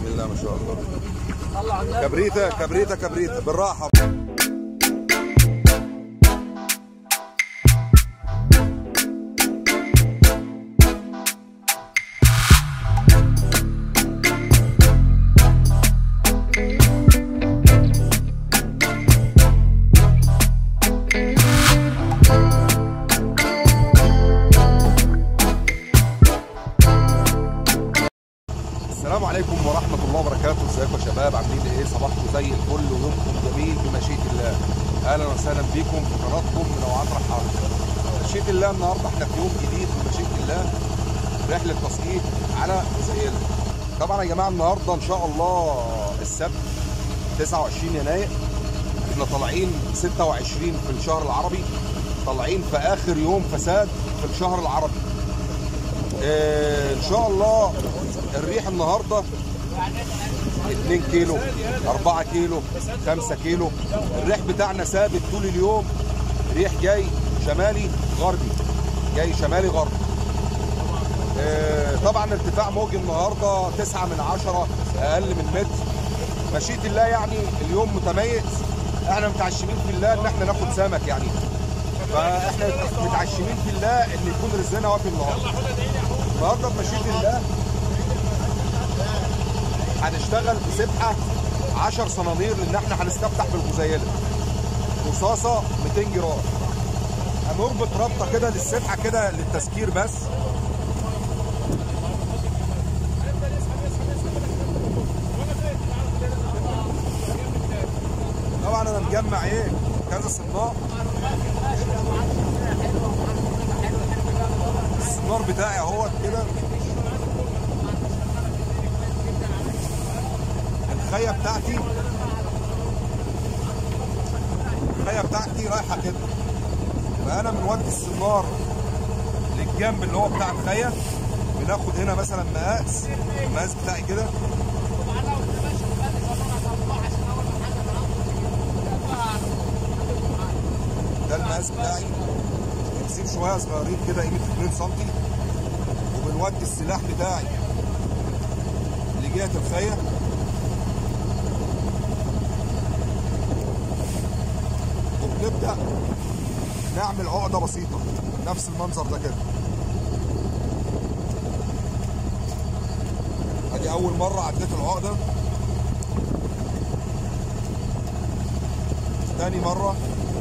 الله ما شاء الله كبريته كبريته كبريته بالراحه السلام عليكم ورحمة الله وبركاته، ازيكم يا شباب عاملين ايه؟ صباحكم زي الفل ويومكم جميل بمشيئة الله. أهلا وسهلا بيكم في قناتكم منوعات رحال. بمشيئة الله النهارده احنا في يوم جديد بمشيئة الله رحلة تسقيط على جزئية. طبعا يا جماعة النهارده إن شاء الله السبت 29 يناير احنا طالعين 26 في الشهر العربي طالعين في آخر يوم فساد في الشهر العربي. آه، ان شاء الله الريح النهارده 2 كيلو 4 كيلو 5 كيلو الريح بتاعنا ثابت طول اليوم ريح جاي شمالي غربي جاي شمالي غربي آه، طبعا ارتفاع موج النهارده 9 من 10 اقل من متر مشيئة الله يعني اليوم متميز احنا متعشمين في الله ان احنا ناخد سمك يعني فاحنا متعشمين في الله ان يكون رزقنا وافي النهارده النهارده بمشيئه الله هنشتغل بسبحه 10 صنانير لان احنا هنستفتح بالغزيله رصاصه 200 جرام هنربط ربطه كده للسبحه كده للتسكير بس طبعا انا مجمع ايه كذا صناع السنار بتاعي اهوت كده الخية بتاعتي الخية بتاعتي رايحة كده فأنا بنودي السنار للجنب اللي هو بتاع الخية بناخد هنا مثلا مقاس المقاس بتاعي كده ده المقاس بتاعي بنسيب شويه صغيرين كده قيمه 2 سم وبنودي السلاح بتاعي لجهه الخية وبنبدا نعمل عقده بسيطه نفس المنظر ده كده ادي اول مره عديت العقده تاني مره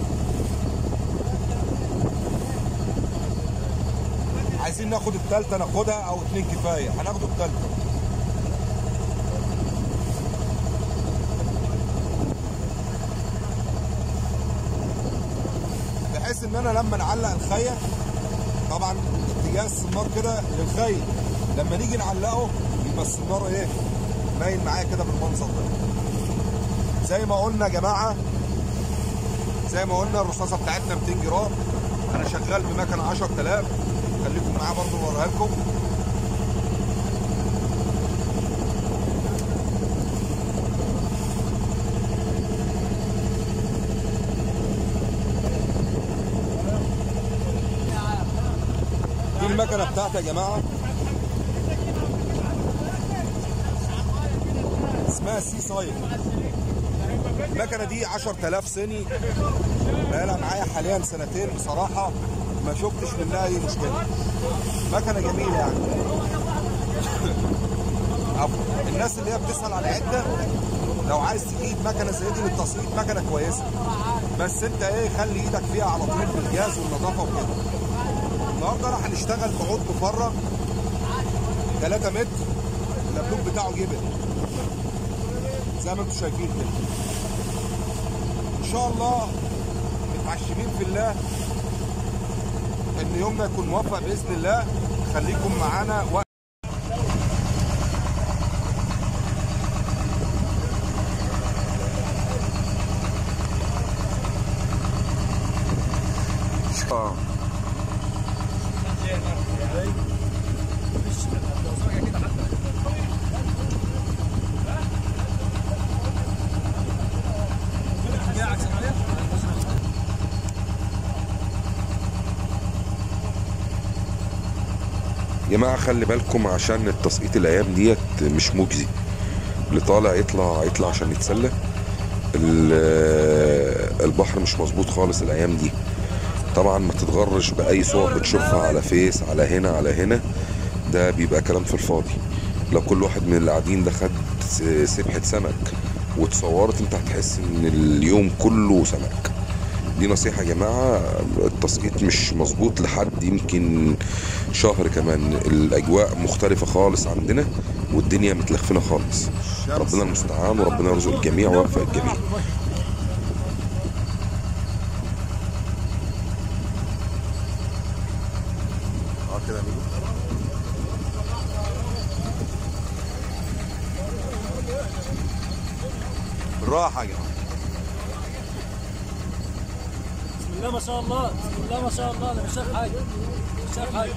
عايزين ناخد التالتة ناخدها او اتنين كفاية هناخد التالتة بحيث ان انا لما نعلق الخية طبعا اتجاه السنار كده للخي لما نيجي نعلقه يبقى السنار ايه باين معايا كده بالمنظر ده زي ما قلنا يا جماعة زي ما قلنا الرصاصة بتاعتنا 200 جرام انا شغال بمكنة 10000 خليكم معايا برضه نوريها لكم دي المكنه بتاعتي يا جماعه اسمها سي سايد المكنه دي 10000 صيني بقالها معايا حاليا سنتين بصراحه ما شفتش منها اي مشكله مكنه جميله يعني عفوا الناس اللي هي بتسال على عده لو عايز تجيب مكنه زي دي للتصويت مكنه كويسه بس انت ايه خلي ايدك فيها على طول في الجهاز والنظافه وكده النهارده انا هنشتغل بعود مفرغ 3 متر اللابلوك بتاعه جبل زي ما انتم شايفين كده ان شاء الله متعشمين في الله ان يومنا يكون موفق باذن الله خليكم معانا و... آه. جماعة خلي بالكم عشان التسقيط الأيام ديت مش مجزي اللي طالع يطلع يطلع عشان يتسلى ال- البحر مش مظبوط خالص الايام دي طبعا ما تتغرش باي صور بتشوفها على فيس على هنا على هنا ده بيبقى كلام في الفاضي لو كل واحد من اللي قاعدين ده خد س- سبحة سمك واتصورت انت هتحس ان اليوم كله سمك دي نصيحة يا جماعة التسقيط مش مظبوط لحد يمكن شهر كمان الأجواء مختلفة خالص عندنا والدنيا متلخفنة خالص ربنا المستعان وربنا يرزق الجميع ويوفق الجميع اه كده يا ميدو بالراحة يا جماعة بسم الله ما شاء الله بسم الله ما شاء الله انا مش شايف حاجه مش شايف حاجه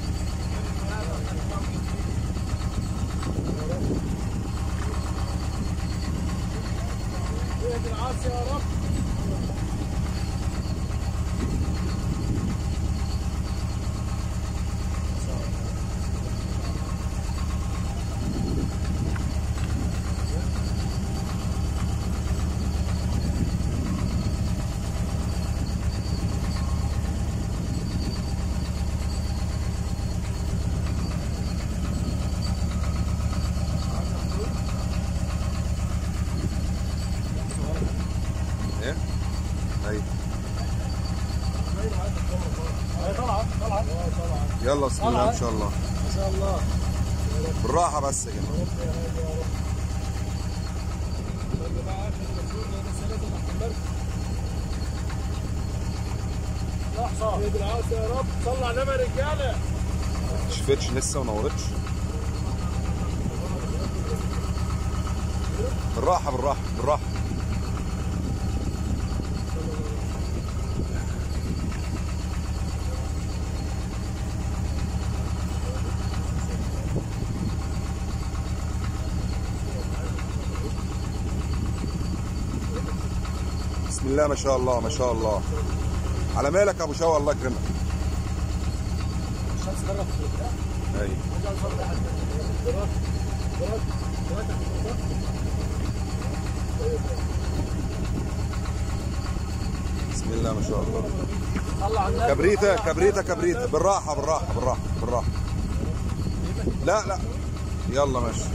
ايه؟ ايوه هي طالعه طالعه يلا بسم الله ان شاء الله ما شاء الله بالراحة بس يا جماعة لحظه ايه بالعافيه يا رب صلى على النبي يا رجاله شفتش لسه ونورتش بالراحة بالراحة بالراحة بسم الله ما شاء الله ما شاء الله على مالك يا ابو شوقي الله يكرمك الشمس غرقت في البتاع ايوه بسم الله ما شاء الله صلى على النبي كبريتة كبريتة كبريتة بالراحة بالراحة بالراحة بالراحة لا لا يلا ماشي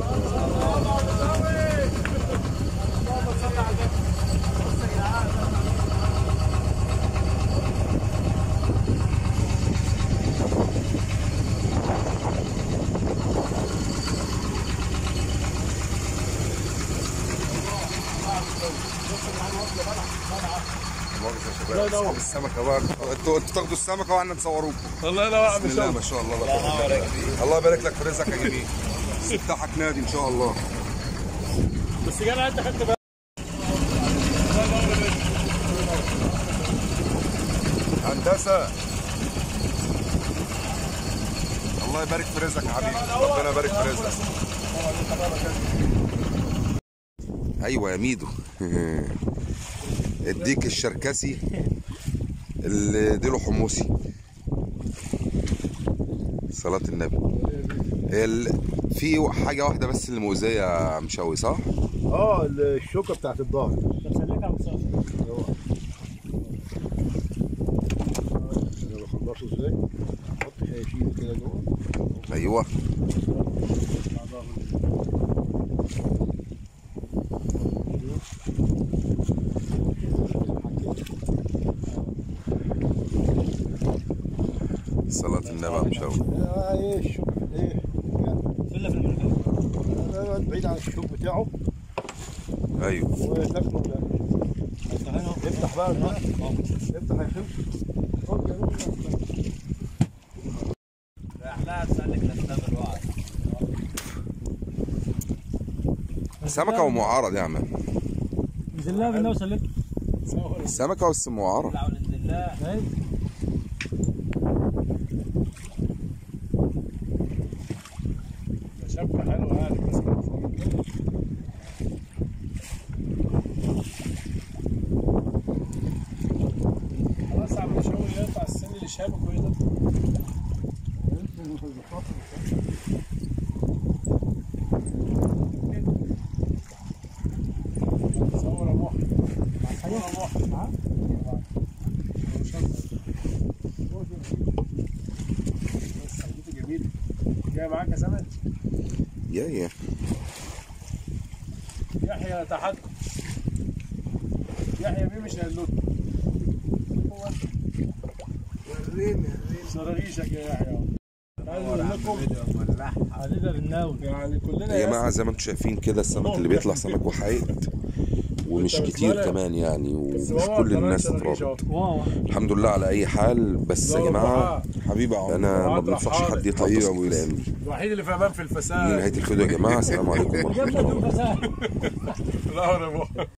مؤاخذة يا شباب اصحاب السمكة بقى انتوا انتوا تاخدوا السمكة واحنا نصوروكم والله لا بسم الله ما شاء الله الله يبارك لك الله يبارك لك في رزقك يا جميل افتحك نادي ان شاء الله بس قال انت خدت بالك هندسة الله يبارك في رزقك يا حبيبي ربنا يبارك في رزقك ايوه يا ميدو الديك الشركسي اللي ديله حمصي صلاة النبي هي ال... في حاجة واحدة بس اللي مؤذية يا مشاوي صح؟ اه الشوكه بتاعت الظهر طب سلك يا مصطفى انا بخلصه ازاي احط شايشين كده جوه ايوه صلاة النبي يا مشاوي آه ايه الشوك ايه فيلا في المنفى يعني بعيد عن الشوك بتاعه ايوه وتاكله ده افتح بقى الماء افتح يا خمس لا تسلك للنبي الوعد سمكة ومعارض يا عم بسم الله بالله وسلك السمكة بس معارض لا ولد الله شبكه حلوه يعني بس خلاص عم شوي يقطع السن اللي شابك ويقدر جميل جاي معاك يا سمك يا يا يحيى تحدي يحيى مين مش هيلوت هو انت وريني صراغيشك يا يحيى عايز اقول لكم حبيبي بالناوي يعني كلنا يا جماعه زي ما انتم شايفين كده السمك اللي بيطلع سمك وحيد ومش كتير كمان يعني ومش كل الناس تترابط واو الحمد لله على اي حال بس يا جماعه حبيبي يا عمر انا ما بنصحش حد يطلع حبيبي يا تصيف أبو الايام دي الوحيد اللي في امان في دي الفساد نهايه الفيديو يا جماعه السلام عليكم ورحمه الله جنبك الفساد لا انا